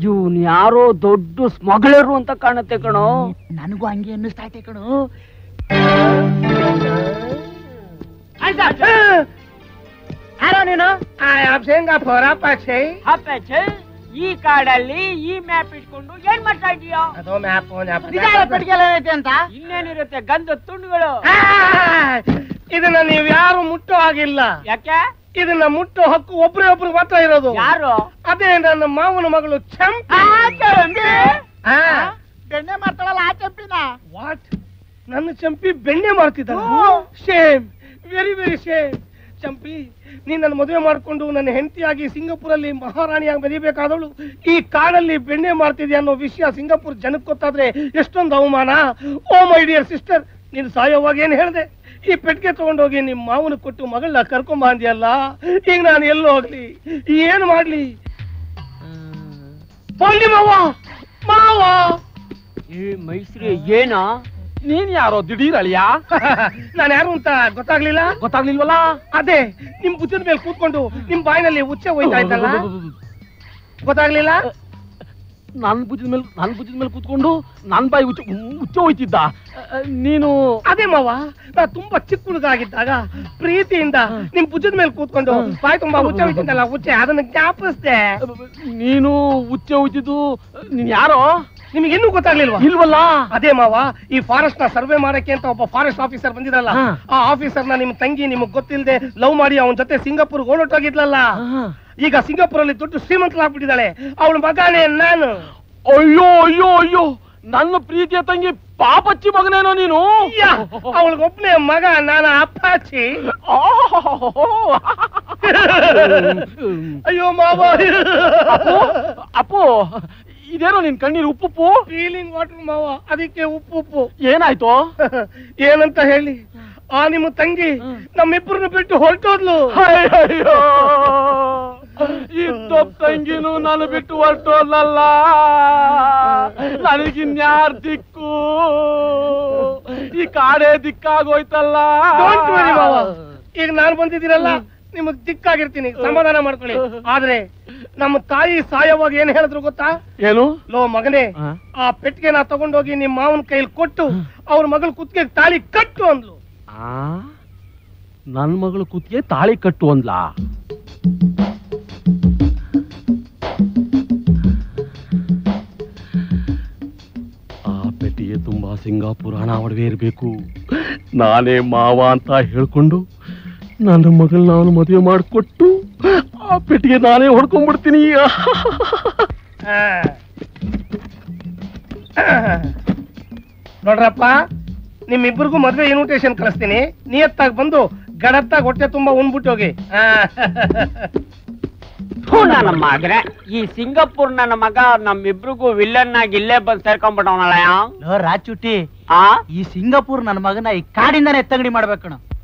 ಇವನ್ ಯಾರೋ ದೊಡ್ಡ ಸ್ಮಗ್ಲರು ಅಂತ ಕಾಣುತ್ತೆ ಕಣೋ ನನಗೂ ಹಂಗೆ ಅನ್ನಿಸ್ತಾ ಐತೆ ಕಣು ಯಾರೋ ನೀನು ಸಿಂಗಾಪುರ ಪಾಚೆ ಅಪ್ಪಚ್ಚೆ, ಈ ಕಾಡಲ್ಲಿ ಈ ಮ್ಯಾಪ್ ಇಟ್ಕೊಂಡು ಏನ್ ಮಾಡ್ತಾ ಇದೀಯಾ ಅದು ಮ್ಯಾಪ್ ಐತೆ ಅಂತ ಇನ್ನೇನಿರುತ್ತೆ ಗಂಧ ತುಂಡುಗಳು ಇದನ್ನ ನೀವ್ ಯಾರು ಮುಟ್ಟೋ ಹಾಗಿಲ್ಲ ಯಾಕೆ ಇದನ್ನ ಮುಟ್ಟೋ ಹಕ್ಕು ಒಬ್ರೇ ಒಬ್ರು ಮಾತ್ರ ಇರೋದು ಯಾರು ಅದೇ ನನ್ನ ಮಾವನ ಮಗಳು ಚಂಪಿ ಬೆಣ್ಣೆ ಮಾಡ್ತಾಳಲ್ಲ ಆ ಚಂಪಿನ ವಾಟ್ ನನ್ನ ಚಂಪಿ ಬೆಣ್ಣೆ ಮಾಡ್ತಿದ್ದ shame very very shame Champi ನೀನ್ ನನ್ನ ಮದುವೆ ಮಾಡ್ಕೊಂಡು ನನ್ನ ಹೆಂಡತಿಯಾಗಿ ಸಿಂಗಾಪುರಲ್ಲಿ ಮಹಾರಾಣಿಯಾಗಿ ಬೆರಿಬೇಕಾದವಳು ಈ ಕಾಡಲ್ಲಿ ಬೆಣ್ಣೆ ಮಾಡ್ತಿದ್ಯಾ ಅನ್ನೋ ವಿಷಯ ಸಿಂಗಾಪುರ್ ಜನಕ್ಕೆ ಗೊತ್ತಾದ್ರೆ ಎಷ್ಟೊಂದು ಅವಮಾನ ಓ ಮೈ ಡಿಯರ್ ಸಿಸ್ಟರ್ ನೀನು ಸಾಯೋವಾಗ ಏನ್ ಹೇಳ್ದೆ ಈ ಪೆಟ್ಟಿಗೆ ತಗೊಂಡೋಗಿ ನಿಮ್ ಮಾವನ ಕೊಟ್ಟು ಮಗಳನ್ನ ಕರ್ಕೊಂಬ ಅಂದ್ಯಲ್ಲ ಈಗ ನಾನು ಎಲ್ಲೋ ಹೋಗ್ಲಿ ಏನ್ ಮಾಡ್ಲಿ ಹೋಗ್ಲಿ ಮಾವ ಮಾವ ಏ ಮೈಸ್ರಿ ಏನಾ ನೀನ್ ಯಾರೋ ದಿಢೀರ್ ಅಳಿಯ ನಾನು ಯಾರು ಅಂತ ಗೊತ್ತಾಗ್ಲಿಲ್ಲ ಗೊತ್ತಾಗ್ಲಿಲ್ವಲ್ಲ ಅದೇ ನಿಮ್ ಭುಜದ ಮೇಲೆ ಕೂತ್ಕೊಂಡು ನಿಮ್ ಬಾಯಿನಲ್ಲಿ ಉಚ್ಚೆ ಹೋಯ್ತಾ ಇದ್ದಲ್ಲ ಗೊತ್ತಾಗ್ಲಿಲ್ಲ ನನ್ ಭುಜದ ಮೇಲೆ ನನ್ ಭುಜದ ಮೇಲೆ ಕೂತ್ಕೊಂಡು ನನ್ ಬಾಯಿ ಉಚ್ಚ ಉಚ್ಚ ಹೋಯ್ತಿದ್ದ ಅ, ನೀನು ಅದೇ ಮಾವ ನಾ ತುಂಬಾ ಚಿಕ್ಕ ಹುಡುಗ ಆಗಿದ್ದಾಗ ಪ್ರೀತಿಯಿಂದ ನಿಮ್ ಭುಜದ ಮೇಲೆ ಕೂತ್ಕೊಂಡು ಬಾಯಿ ತುಂಬಾ ಉಚ್ಚೆ ಹೋಯ್ತಿದ್ದಲ್ಲ ಉಚ್ಚೆ ಅದನ್ನ ಜ್ಞಾಪಿಸ್ದೆ ನೀನು ಉಚ್ಚ ಹೋಯ್ತಿದ್ದು ನೀನ್ ಯಾರೋ ನಿಮ್ಗೆ ಇನ್ನೂ ಗೊತ್ತಾಗ್ಲಿಲ್ವಾ ಇಲ್ವಲ್ಲ ಅದೇ ಮಾವ ಈ ಫಾರೆಸ್ಟ್ ನ ಸರ್ವೆ ಮಾಡಕ್ಕೆ ಅಂತ ಒಬ್ಬ ಫಾರೆಸ್ಟ್ ಆಫೀಸರ್ ಬಂದಿರಲ್ಲ ಹಾ. ಆ ಆಫೀಸರ್ ನ ನಿಮ್ ತಂಗಿ ನಿಮಗ್ ಗೊತ್ತಿಲ್ಲದೆ ಲವ್ ಮಾಡಿ ಅವನ ಜೊತೆ ಸಿಂಗಾಪುರ್ ಓಡೋಟೋಗಿದ್ಲಲ್ಲ ಈಗ ಸಿಂಗಾಪುರ್ ಅಲ್ಲಿ ದೊಡ್ಡ ಶ್ರೀಮಂತಲಾಗ್ಬಿಟ್ಟಿದ್ದಾಳೆ ಅವಳ ಮಗನೇ ನಾನು ಅಯ್ಯೋ ಅಯ್ಯೋ ಅಯ್ಯೋ ನನ್ನ ಪ್ರೀತಿಯ ತಂಗಿ ಪಾಪಚ್ಚಿ ಮಗನೇನೋ ನೀನು ಅವಳಿಗೊಬ್ನೇ ಮಗ ನಾನು ಅಪ್ಪಾಚಿ ಅಯ್ಯೋ ಮಾವ ಅಪ್ಪು ಅಪ್ಪು ಇದೇನೋ ನಿನ್ ಕಣ್ಣೀರು ಉಪ್ಪುಪ್ಪು ಫೀಲಿಂಗ್ ವಾಟರ್ ಮಾವ ಅದಕ್ಕೆ ಉಪ್ಪು ಉಪ್ಪು ಏನಾಯ್ತು ಏನಂತ ಹೇಳಿ ಆ ನಿಮ್ಮ ತಂಗಿ ನಮ್ಮಿಬ್ಬರನ್ನ ಬಿಟ್ಟು ಹೊರಟೋದ್ಲು ಅಯ್ಯಯ್ಯೋ ಇದ್ದ ತಂಗಿನೂ ನಾನು ಬಿಟ್ಟು ಹೊರಟೋಲ್ಲ ನನಗಿನ್ಯಾರ್ ದಿಕ್ಕು ಈ ಕಾಡೇ ದಿಕ್ಕಾಗೋಯ್ತಲ್ಲ Don't worry ಮಾವ ಈಗ ನಾನು ಬಂದಿದ್ದೀರಲ್ಲ ನಿಮಗ್ ದಿಕ್ಕಾಗಿರ್ತೀನಿ ಸಮಾಧಾನ ಮಾಡ್ಕೊಳ್ಳಿ ಆದ್ರೆ ನಮ್ಮ ತಾಯಿ ಸಾಯವಾಗ ಏನ್ ಹೇಳಿದ್ರು ಗೊತ್ತಾ ಏನು ಲೋ ಮಗನೇ ಆ? ಆ ಪೆಟ್ಟಿಗೆ ನಾ ತಗೊಂಡೋಗಿ ನಿಮ್ ಮಾವನ ಕೈಲಿ ಕೊಟ್ಟು ಅವ್ರ ಮಗಳ ಕುತ್ತಿಗೆ ತಾಳಿ ಕಟ್ಟು ಅಂದ್ಲು ಆ ನನ್ ಮಗಳು ಕುತ್ತಿಗೆ ತಾಳಿ ಕಟ್ಟು ಅಂದ್ಲಾ ಆ ಪೆಟ್ಟಿಗೆ ತುಂಬಾ ಸಿಂಗಾಪುರ ಹಣ ಒಡವೆ ಇರಬೇಕು ನಾನೇ ಮಾವ ಅಂತ ಹೇಳ್ಕೊಂಡು ನನ್ನ ಮಗಳನ್ನ ನಾನು ಮದುವೆ ಮಾಡಿಕೊಟ್ಟು ಆ ಪೆಟ್ಟಿಗೆ ನಾನೇ ಹೊಡ್ಕೊಂಡ್ಬಿಡ್ತೀನಿ ಆ. ನೋಡ್ರಪ್ಪ ನಿಮ್ಮಿಬ್ಬರಿಗೂ ಮದ್ವೆ ಇನ್ವಿಟೇಷನ್ ಕಳಿಸ್ತೀನಿ ನಿಯತ್ತಾಗಿ ಬಂದು ಗಡತ್ತಾಗಿ ಹೊಟ್ಟೆ ತುಂಬಾ ಉಣ್ಬಿಟ್ಟು ಹೋಗಿ ಆ. ಥು, ನನ್ನ ಮಗನೇ ಈ ಸಿಂಗಾಪುರ್ ನನ್ನ ಮಗ ನಮ್ಮಿಬ್ರಿಗೂ ವಿಲ್ಲನ್ ಆಗಿ ಇಲ್ಲೇ ಬಂದ್ ಸೇರ್ಕೊಂಡ್ಬಿಟ್ಟವನಲ್ಲ ಲೋ ರಾಚುಟಿ ಆ ಈ ಸಿಂಗಾಪುರ್ ನನ್ನ ಮಗನ ಈ ಕಾಡಿಂದಾನೆ ಎತ್ತಂಗಡಿ ಮಾಡ್ಬೇಕು ಕಣೋ